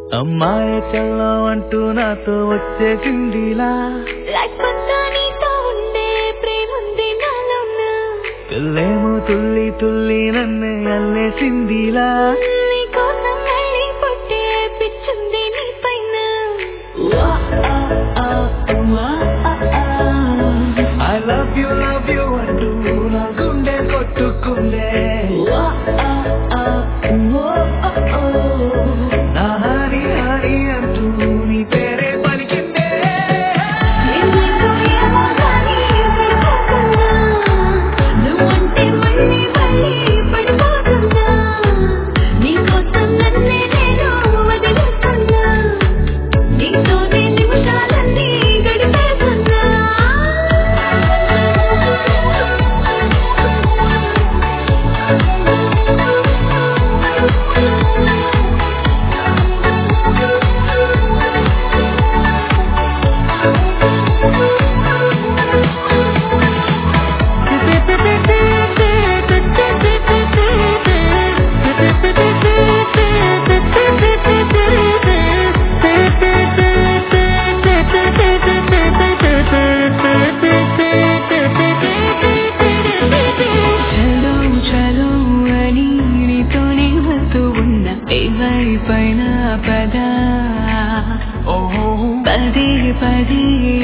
అమ్మాయి చల్లో అంటూ నాతో వచ్చేసిందిలా లైఫ్ అంతా నీతో ఉండే ప్రేముంది నాలోన పిల్లేమో తుల్లి తుల్లి నన్ను అల్లేసిందిలా నీ కోసం మళ్ళీ పుట్టే పిచ్చుంది నీ పైన I love you love you అంటూ నా గుండె కొట్టుకుందే నా హరి హరి అంటూ నీ పేరే పలికిందే ఎందుకు ఏమో కానీ పడిపోతున్నా నువ్వంటే మళ్ళీ మళ్ళీ పడిపోతున్నా నీకోసం నన్నే నేను వదిలేస్తున్నా నీతోనే నిమిషాలన్నీ గడిపేస్తున్నా చలో చలో అని నీతోనే వస్తూ ఉన్నా పైన పద ఓహో పదే పదే